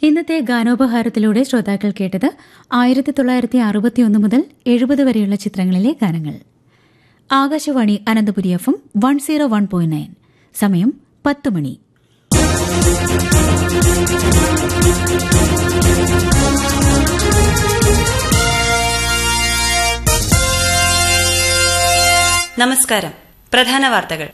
ഇന്നത്തെ ഗാനോപഹാരത്തിലൂടെ ശ്രോതാക്കൾ കേട്ടത് ആയിരത്തി തൊള്ളായിരത്തി അറുപത്തിയൊന്ന് മുതൽ എഴുപത് വരെയുള്ള ചിത്രങ്ങളിലെ ഗാനങ്ങൾ Akashvani Ananthapuri F M one zero one point nine സമയം പത്ത് മണി നമസ്കാരം പ്രധാന വാർത്തകൾ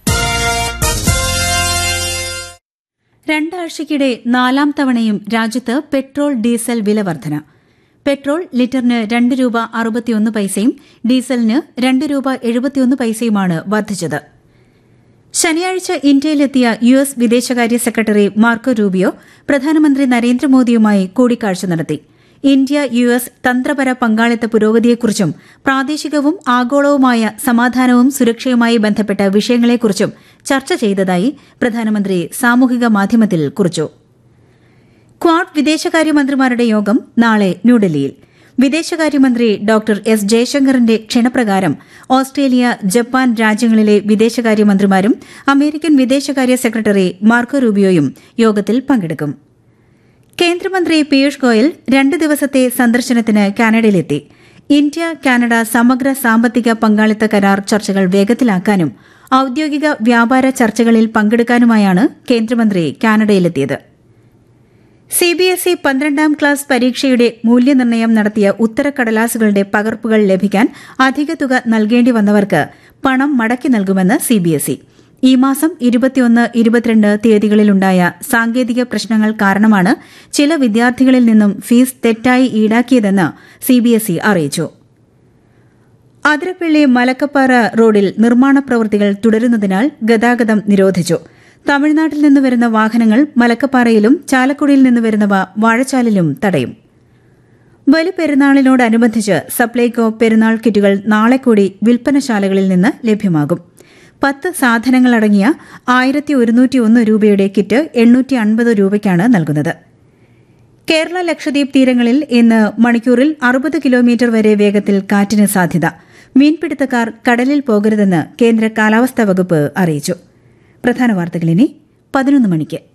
രണ്ടാഴ്ചയ്ക്കിടെ നാലാം തവണയും രാജ്യത്ത് പെട്രോൾ ഡീസൽ വില വർധന പെട്രോൾ ലിറ്ററിന് രണ്ട് രൂപ അറുപത്തിയൊന്ന് പൈസയും ഡീസലിന് രണ്ട് രൂപ എഴുപത്തിയൊന്ന് പൈസയുമാണ് വർദ്ധിച്ചത് ശനിയാഴ്ച ഇന്ത്യയിലെത്തിയ യു എസ് വിദേശകാര്യ സെക്രട്ടറി മാർക്കോ റൂബിയോ പ്രധാനമന്ത്രി നരേന്ദ്രമോദിയുമായി കൂടിക്കാഴ്ച നടത്തി ഇന്ത്യ യു എസ് തന്ത്രപര പങ്കാളിത്ത പുരോഗതിയെക്കുറിച്ചും പ്രാദേശികവും ആഗോളവുമായ സമാധാനവും സുരക്ഷയുമായി ബന്ധപ്പെട്ട വിഷയങ്ങളെക്കുറിച്ചും ചർച്ച ചെയ്തതായി പ്രധാനമന്ത്രി സാമൂഹിക മാധ്യമത്തിൽ കുറിച്ചു ക്വാഡ് വിദേശകാര്യമന്ത്രിമാരുടെ യോഗം നാളെ ന്യൂഡൽഹിയിൽ വിദേശകാര്യമന്ത്രി ഡോക്ടർ എസ് ജയശങ്കറിന്റെ ക്ഷണപ്രകാരം ഓസ്ട്രേലിയ ജപ്പാൻ രാജ്യങ്ങളിലെ വിദേശകാര്യമന്ത്രിമാരും അമേരിക്കൻ വിദേശകാര്യ സെക്രട്ടറി മാർക്കോ റൂബിയോയും യോഗത്തിൽ പങ്കെടുക്കും കേന്ദ്രമന്ത്രി പീയൂഷ് ഗോയൽ രണ്ട് ദിവസത്തെ സന്ദർശനത്തിന് കാനഡയിലെത്തി ഇന്ത്യ കാനഡ സമഗ്ര സാമ്പത്തിക പങ്കാളിത്ത കരാർ ചർച്ചകൾ വേഗത്തിലാക്കാനും ഔദ്യോഗിക വ്യാപാര ചർച്ചകളിൽ പങ്കെടുക്കാനുമായാണ് കേന്ദ്രമന്ത്രി കാനഡയിലെത്തിയത് സിബിഎസ്ഇ പന്ത്രണ്ടാം ക്ലാസ് പരീക്ഷയുടെ മൂല്യനിർണ്ണയം നടത്തിയ ഉത്തരക്കടലാസുകളുടെ പകർപ്പുകൾ ലഭിക്കാൻ അധിക തുക നൽകേണ്ടി വന്നവർക്ക് പണം മടക്കി നൽകുമെന്ന് സിബിഎസ്ഇ ഈ മാസം ഇരുപത്തിയൊന്ന് ഇരുപത്തിരണ്ട് തീയതികളിലുണ്ടായ സാങ്കേതിക പ്രശ്നങ്ങൾ കാരണമാണ് ചില വിദ്യാർത്ഥികളിൽ നിന്നും ഫീസ് തെറ്റായി ഈടാക്കിയതെന്ന് സിബിഎസ്ഇ അറിയിച്ചു അതിരപ്പള്ളി മലക്കപ്പാറ റോഡിൽ നിർമ്മാണ പ്രവൃത്തികൾ തുടരുന്നതിനാൽ ഗതാഗതം നിരോധിച്ചു തമിഴ്നാട്ടിൽ നിന്ന് വരുന്ന വാഹനങ്ങൾ മലക്കപ്പാറയിലും ചാലക്കുടിയിൽ നിന്ന് വരുന്നവ വാഴച്ചാലിലും തടയും ബലിപെരുന്നാളിനോടനുബന്ധിച്ച് സപ്ലൈകോ പെരുന്നാൾ കിറ്റുകൾ നാളെ കൂടി വിൽപ്പനശാലകളിൽ നിന്ന് ലഭ്യമാകും പത്ത് സാധനങ്ങളടങ്ങിയ ആയിരത്തി ഒരുന്നൂറ്റി ഒന്ന് രൂപയുടെ കിറ്റ് എണ്ണൂറ്റി അൻപത് രൂപയ്ക്കാണ് നൽകുന്നത് കേരള ലക്ഷദ്വീപ് തീരങ്ങളിൽ ഇന്ന് മണിക്കൂറിൽ അറുപത് കിലോമീറ്റർ വരെ വേഗത്തിൽ കാറ്റിന് സാധ്യത മീൻപിടുത്തക്കാർ കടലിൽ പോകരുതെന്ന് കേന്ദ്ര കാലാവസ്ഥാ വകുപ്പ് അറിയിച്ചു പ്രധാന വാർത്തകൾ ഇനി പതിനൊന്ന് മണിക്ക്